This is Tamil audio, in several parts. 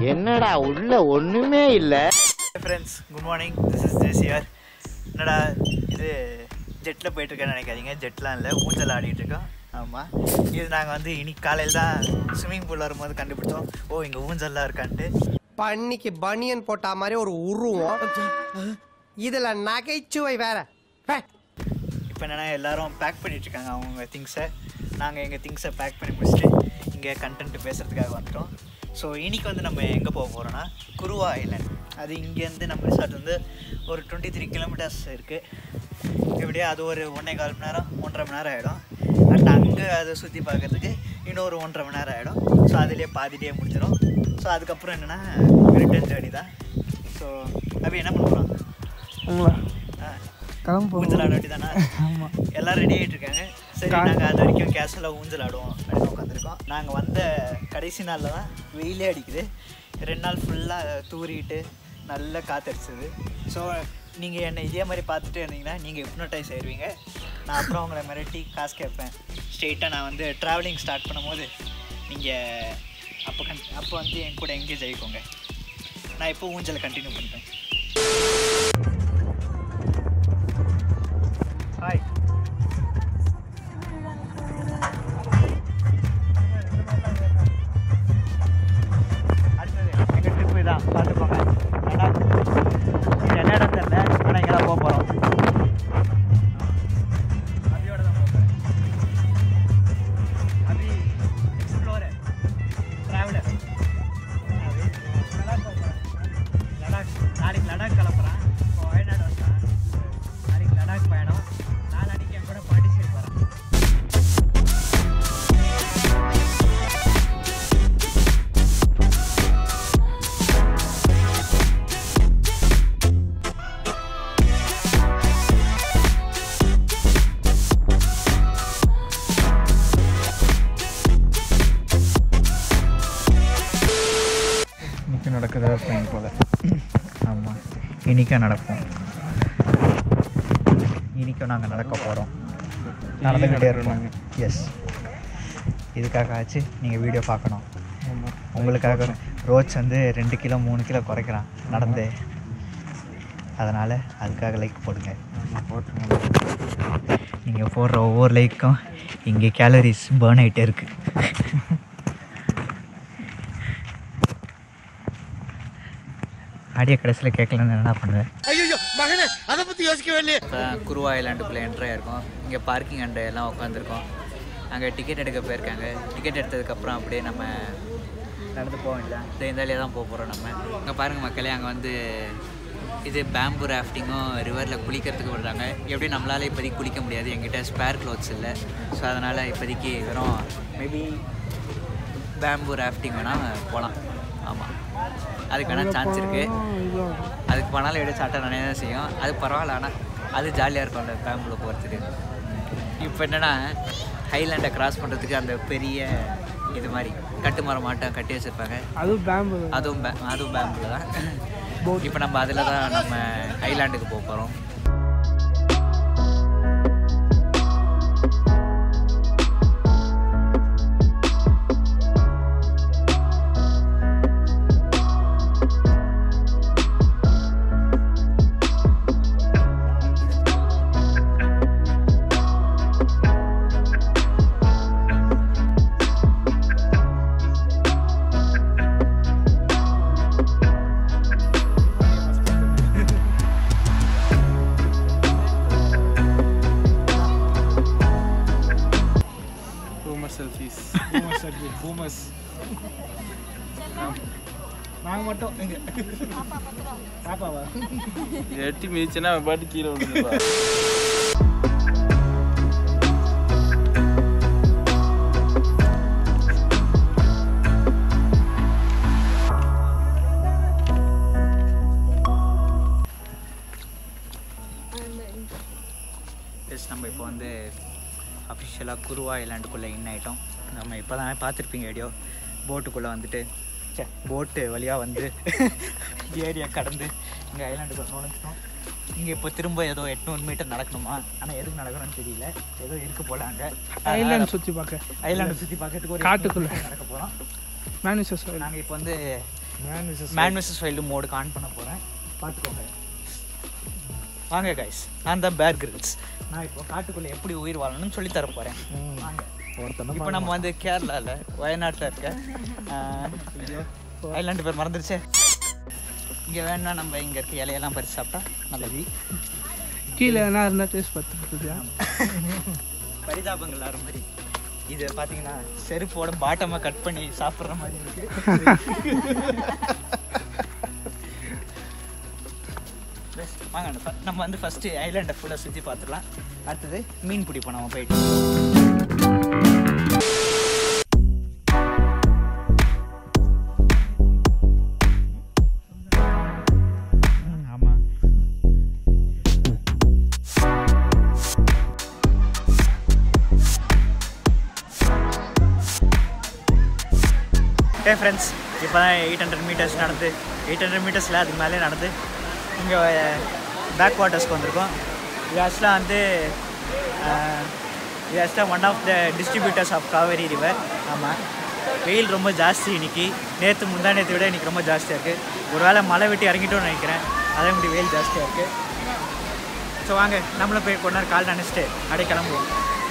என்னடா உள்ள ஒண்ணுமே இல்ல friends good morning this is JCR என்னடா இது ஜெட்டில் போயிட்டுருக்கேன்னு நினைக்காதீங்க ஜெட்லாம் இல்லை ஊஞ்சல் ஆடிட்டு இருக்கோம் ஆமாம் இது நாங்கள் வந்து இன்னைக்கு காலையில் தான் ஸ்விம்மிங் பூல் வரும்போது கண்டுபிடிச்சோம் ஓ இங்கே ஊஞ்சல்லாம் இருக்கான்ட்டு பண்ணிக்கு பனியன் போட்ட மாதிரி ஒரு உருவம் இதுல நகைச்சுவை வேற ஹே, இப்போ என்னென்னா எல்லாரும் பேக் பண்ணிட்டு இருக்காங்க அவங்க திங்ஸை நாங்கள் எங்கள் திங்ஸை பேக் பண்ணி முடிச்சுட்டு இங்கே கண்டென்ட் பேசுகிறதுக்காக வந்துட்டோம் ஸோ இன்னைக்கு வந்து நம்ம எங்கே போக போகிறோன்னா குருவா ஐலண்ட் அது இங்கேருந்து நம்ம ரிசார்ட் வந்து ஒரு டுவெண்ட்டி த்ரீ கிலோமீட்டர்ஸ் இருக்குது இப்படியே அது ஒரு ஒன்றே கால் மணி நேரம் ஒன்றரை மணி நேரம் ஆகிடும் அண்ட் அங்கே அதை சுற்றி பார்க்கறதுக்கு இன்னொரு ஒன்றரை மணி நேரம் ஆகிடும் ஸோ அதுலேயே பாதி டே முடிச்சிடும் ஸோ அதுக்கப்புறம் என்னென்னா ரிட்டர்ன் ஜேர்னி தான் ஸோ அப்படி என்ன பண்ண போகிறோம் உங்களா ஆ கிளம்பு ஊஞ்சல் ஆட வேண்டியதானே எல்லாம் ரெடி ஆகிட்டு இருக்காங்க சரி நாங்கள் அது வரைக்கும் கேஷுவலாக ஊஞ்சல் ஆடுவோம் அப்படின்னு உட்காந்துருக்கோம் நாங்கள் வந்த கடைசி நாளில் தான் வெயிலே அடிக்குது ரெண்டு நாள் ஃபுல்லாக தூறிட்டு நல்ல காத்தடிச்சது ஸோ நீங்கள் என்னை இதே மாதிரி பார்த்துட்டு இருந்தீங்கன்னா நீங்கள் ஹிப்னோட்டைஸ் ஆயிடுவீங்க நான் அப்புறம் உங்களை மிரட்டி காசு கேட்பேன் ஸ்ட்ரெயிட்டாக நான் வந்து ட்ராவலிங் ஸ்டார்ட் பண்ணும்போது நீங்கள் அப்போ கன் அப்போ வந்து என் கூட எங்கேஜ் ஆகிக்கோங்க நான் இப்போ ஊஞ்சலை கண்டினியூ பண்ணிட்டேன் ஹாய் அடுத்தது எங்கள் ட்ரிப்பு தான் பார்த்துக்கோங்க ஏன்னா இது என்ன இடம் தெரியல ஆனால் இங்கே தான் போக போகிறோம் அபியோட தான் போக போகிறேன் அபி எக்ஸ்ப்ளோரர் ட்ராவலர் லடாக் நாளைக்கு லடாக் கிளம்புறான் இப்போ வயநாடு வந்தான் நாளைக்கு லடாக் பயணம் நாளைக்கு என் கூட பாண்டிச்சேரி போகிறேன் இன்னைக்கு நடக்குதா பயன் போல ஆமாம் இன்னைக்கும் நடக்கும் இன்னைக்கும் நாங்கள் நடக்க போகிறோம் நடந்துக்கிட்டே இருக்கோம் எஸ் இதுக்காக ஆச்சு நீங்கள் வீடியோ பார்க்கணும் உங்களுக்காக ரோட்ஸ் வந்து ரெண்டு கிலோ மூணு கிலோ குறைக்கிறான் நடந்து அதனால் அதுக்காக லைக் போடுங்க நீங்கள் போடுற ஒவ்வொரு லைக்கும் இங்கே கேலரிஸ் பேர்ன் ஆகிட்டே இருக்குது ஆடியோ கடைசியில் கேட்கலன்னு என்ன பண்ணுவேன் இப்போ குருவா ஐலாண்டுக்குள்ளே என்ட்ரி ஆயிருக்கோம் இங்கே பார்க்கிங் அண்டு எல்லாம் உட்காந்துருக்கோம் அங்கே டிக்கெட் எடுக்க போயிருக்காங்க டிக்கெட் எடுத்ததுக்கப்புறம் அப்படியே நம்ம நடந்து போக வேண்டியதான் இந்த வழியாக தான் போக போகிறோம் நம்ம இங்கே பாருங்கள் மக்களே அங்கே வந்து இது பேம்பு ராஃப்டிங்கும் ரிவரில் குளிக்கிறதுக்கு விடுறாங்க எப்படி நம்மளால் இப்போதைக்கு குளிக்க முடியாது எங்கிட்ட ஸ்பேர் க்ளோத்ஸ் இல்லை ஸோ அதனால் இப்போதைக்கு வெறும் மேபி பேம்பு ராஃப்டிங் வேணால் போகலாம் ஆமாம் அதுக்கு வேணால் சான்ஸ் இருக்குது அதுக்கு போனாலும் விட சாட்டை நிறைய தான் செய்யும் அது பரவாயில்ல ஆனால் அது ஜாலியாக இருக்கும் அந்த பேம்பில் போகிறதுக்கு இப்போ என்னென்னா ஹைலாண்டை கிராஸ் பண்ணுறதுக்கு அந்த பெரிய இது மாதிரி கட்டுமரம் மாட்டம் கட்டி வச்சுருப்பாங்க அதுவும் பேம்பு அதுவும் பே அதுவும் பேம்பில் தான் இப்போ நம்ம அதில் தான் நம்ம ஹைலாண்டுக்கு போக போகிறோம் boomer selfies boomer selfie boomers நாங்கள் மட்டும் எங்க பாப்பாவா எட்டி மிதிச்சுன்னா அவன் பாட்டு கீழே விழுந்துப்பா எஸ் நம்ம இப்போ வந்து அஃபிஷியலாக குருவா ஐலாண்டுக்குள்ளே இன் ஆகிட்டோம் நம்ம இப்போ தான் பார்த்துருப்பீங்க வீடியோ போட்டுக்குள்ளே வந்துட்டு சே போட்டு வழியாக வந்து ஏரியா கடந்து இங்கே ஐலாண்டுக்குள்ளே நுழைஞ்சிட்டோம் இங்கே இப்போ திரும்ப ஏதோ எட்நூறு மீட்டர் நடக்கணுமா ஆனால் எதுக்கு நடக்கணும்னு தெரியல ஏதோ இருக்கு போல அங்கே ஐலாண்ட் சுற்றி பார்க்க ஐலாண்டை சுற்றி பார்க்கறதுக்கு ஒரு காட்டுக்குள்ள. 800 meter நடக்க போகிறோம் மேனுசஸ் நாங்கள் இப்போ வந்து man versus man versus wild மோடுக்கு ஆன் பண்ண போகிறேன் பார்த்துக்கோங்க வாங்க கைஸ் நான் தான் பேர் கிரில்ஸ் நான் இப்போ காட்டுக்குள்ளே எப்படி உயிர் வாழணும்னு சொல்லி தர போகிறேன் வாங்க ஒருத்தனை இப்போ நம்ம வந்து கேரளாவில் வயநாட்டில் இருக்க ஐலாண்டு பேர் மறந்துருச்சே இங்கே வேணா நம்ம இங்கே இருக்க இலையெல்லாம் பறித்து சாப்பிட்டா நல்லது கீழே என்ன இருந்தால் டேஸ்ட் பார்த்துருக்குதியா பரிதாபங்கள் ஆகிற மாதிரி இது பார்த்தீங்கன்னா செருப்போட பாட்டமாக கட் பண்ணி சாப்பிட்ற மாதிரி இருக்கு Best. வாங்க நம்ம ஃப- நம்ம வந்து ஃபஸ்ட்டு ஐலாண்டை ஃபுல்லாக சுற்றி பார்த்துடலாம் அடுத்தது மீன் பிடிப்போம் நம்ம போயிட்டு ஆமாம் ஹே ஃப்ரெண்ட்ஸ் இப்போ தான் எயிட் ஹண்ட்ரட் மீட்டர்ஸ் நடந்து எயிட் ஹண்ட்ரட் மீட்டர்ஸில் அதுக்கு மேலே நடந்து இங்கே பேக் வாட்டர்ஸ்க்கு வந்திருக்கோம் இது ஆக்சுவலாக வந்து அஹ், இது ஆக்சுவலாக one of the distributors of Kaveri river ஆமாம் வெயில் ரொம்ப ஜாஸ்தி இன்னைக்கு நேற்று முந்தா நேற்று விட இன்னைக்கு ரொம்ப ஜாஸ்தியாக இருக்குது ஒருவேளை மழை விட்டு இறங்கிட்டோம்னு நினைக்கிறேன் அதே மாதிரி வெயில் ஜாஸ்தியாக இருக்குது ஸோ வாங்க நம்மளும் போய் கொஞ்ச நேரம் கால் நினச்சிட்டு அப்படியே கிளம்புவோம்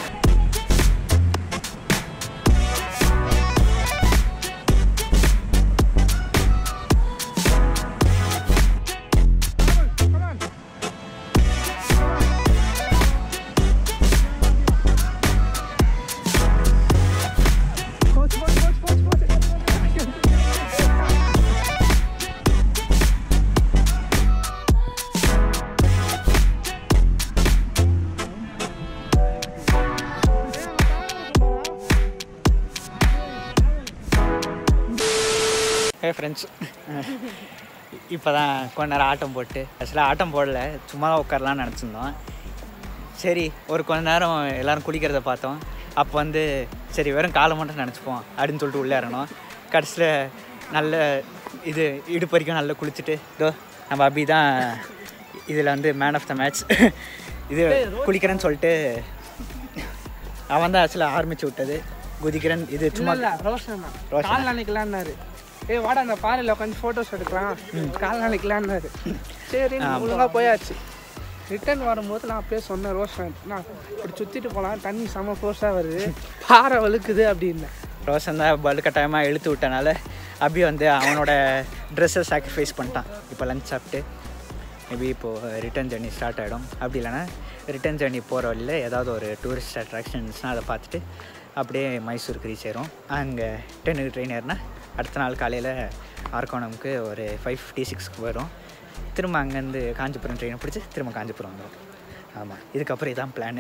ஹே ஃப்ரெண்ட்ஸ் இப்போ தான் கொஞ்ச நேரம் ஆட்டம் போட்டு ஆக்சுவலாக ஆட்டம் போடல சும்மா தான் உட்காரலாம்னு நினச்சிருந்தோம் சரி ஒரு கொஞ்ச நேரம் எல்லோரும் குளிக்கிறத பார்த்தோம் அப்போ வந்து சரி வெறும் காலை மட்டும் நினச்சிப்போம் அப்படின்னு சொல்லிட்டு உள்ளே இறங்கணும் கடைசியில் நல்ல இது இடுப்பு வரைக்கும் நல்லா குளிச்சுட்டு இதோ நம்ம அபி தான் இதில் வந்து மேன் ஆஃப் த மேட்ச் இது குளிக்கிறேன்னு சொல்லிட்டு அவன் தான் ஆக்சுவலாக ஆரம்பிச்சு விட்டது குதிக்கிறேன் இது சும்மா இல்ல ரோஷனா ரோஷனா. கால் நினைக்கலான்னாரு ஏய் வாடா அந்த பாறையில் உட்காந்து ஃபோட்டோஸ் எடுக்கலாம் கால் நினைக்கலான்னாரு சரி ஒழுங்கா போயாச்சு ரிட்டர்ன் வரும்போது நான் அப்படியே சொன்னேன் ரோஷன் நான் இப்படி சுற்றிட்டு போகலாம் தண்ணி செம்ம ஃபோர்ஸாக வருது பாறை வழுக்குது அப்படின்னேன் ரோஷன் தான் வலுக்கட்டாயமாக இழுத்து விட்டனால அபி வந்து அவனோட ட்ரெஸ்ஸை சாக்ரிஃபைஸ் பண்ணிட்டான் இப்போ லஞ்ச் சாப்பிட்டு மேபி இப்போது ரிட்டர்ன் ஜர்னி ஸ்டார்ட் ஆகிடும் அப்படி இல்லைன்னா ரிட்டர்ன் ஜர்னி போகிற வழியில் ஏதாவது ஒரு டூரிஸ்ட் அட்ராக்ஷன்ஸ்னால் அதை பார்த்துட்டு அப்படியே மைசூருக்கு ரீச் ஆயிரும் அங்கே டென்னுக்கு ட்ரெயின் ஏறினா அடுத்த நாள் காலையில் ஆர்கோணமுக்கு ஒரு ஃபைவ் ஃபிஃப்டி சிக்ஸ்க்கு வரும் திரும்ப அங்கேருந்து காஞ்சிபுரம் ட்ரெயினை பிடிச்சி திரும்ப காஞ்சிபுரம் வந்துடும் ஆமாம் இதுக்கப்புறம் இதான் பிளானு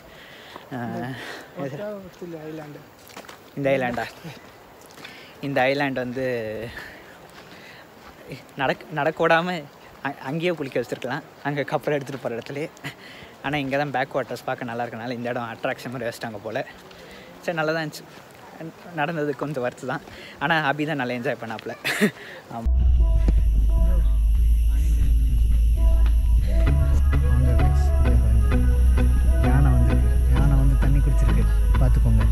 ஐலாண்டு இந்த ஐலாண்டா இந்த ஐலாண்ட் வந்து நடக்க நடக்க விடாமல் அங்கேயே குளிக்க வச்சுருக்கலாம் அங்கே கப்பல் எடுத்துகிட்டு போகிற இடத்துலையே ஆனால் இங்கே தான் பேக் வாட்டர்ஸ் பார்க்க நல்லா இருக்கனால இந்த இடம் அட்ராக்ஷன் மாதிரி வச்சிட்டாங்க போல் சரி நல்லா தான் இருந்துச்சு நடந்தது கொஞ்சம் வருத்து தான் ஆனால் அபி தான் நல்லா என்ஜாய் பண்ணாப்புல ஆமாம் யானை வந்து யானை வந்து தண்ணி குடிச்சிருக்கு பார்த்துக்கோங்க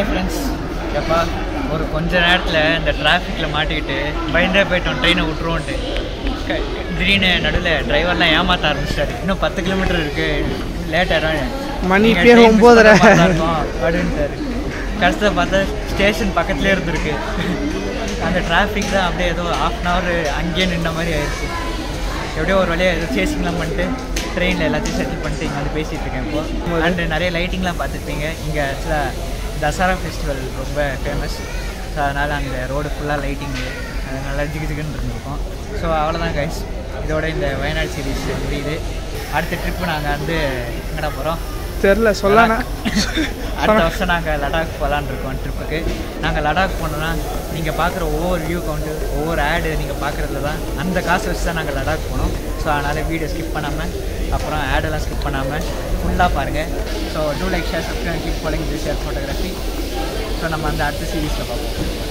ஓகே ஃப்ரெண்ட்ஸ் எப்பா ஒரு கொஞ்ச நேரத்தில் இந்த டிராஃபிக்கில் மாட்டிக்கிட்டு பயந்தே போயிட்டோம் ட்ரெயினை விட்ருவோன்ட்டு க- திடீர்னு நடுவில் டிரைவர்லாம் ஏமாற்ற ஆரம்பிச்சிட்டாரு இன்னும் பத்து கிலோமீட்டர் இருக்குது லேட் ஆயிடும் மணி நீங்க இப்பயே train miss ஒம்போதரை. பண்ண மாதிரி தான் இருக்கும் அப்படின்ட்டாரு கடைசியில் பார்த்தா ஸ்டேஷன் பக்கத்துலேயே இருந்திருக்கு அந்த டிராஃபிக் தான் அப்படியே ஏதோ ஆஃப் அன் ஹவர் அங்கேயே நின்ன மாதிரி ஆயிடுச்சு எப்படியோ ஒரு வழியாக ஏதோ சேசிங்லாம் பண்ணிட்டு ட்ரெயினில் எல்லாத்தையும் செட்டில் பண்ணிட்டு இங்கே வந்து பேசிகிட்டு இருக்கேன் இப்போ அண்டு நிறைய லைட்டிங்லாம் பார்த்துருப்பீங்க இங்கே ஆக்சுவலாக தசரா ஃபெஸ்டிவல் ரொம்ப ஃபேமஸ் ஸோ அதனால் அந்த ரோடு ஃபுல்லாக லைட்டிங்கு நல்லா ஜிகு ஜிகுன்னு இருந்திருக்கும் ஸோ அவ்வளோதான் கைஸ் இதோட இந்த வயநாடு சீரீஸ் முடியுது அடுத்த ட்ரிப்பு நாங்கள் வந்து எங்கடா போகிறோம் தெரில சொல்லானா அடுத்த வருஷம் நாங்கள் லடாக் போகலான்னு இருக்கோம் ட்ரிப்புக்கு நாங்கள் லடாக் போனோம்னா நீங்கள் பார்க்குற ஒவ்வொரு வியூ கவுண்ட்டு ஒவ்வொரு ஆடு நீங்கள் பார்க்குறதுல தான் அந்த காசு வச்சு தான் நாங்கள் லடாக் போனோம் ஸோ அதனால் வீடியோ ஸ்கிப் பண்ணாமல் அப்புறம் ஆடெல்லாம் ஸ்கிப் பண்ணாமல் ஃபுல்லாக பாருங்கள் so do like share subscribe keep following this share photography so நம்ம அந்த அடுத்த சீரீஸில் பார்ப்போம்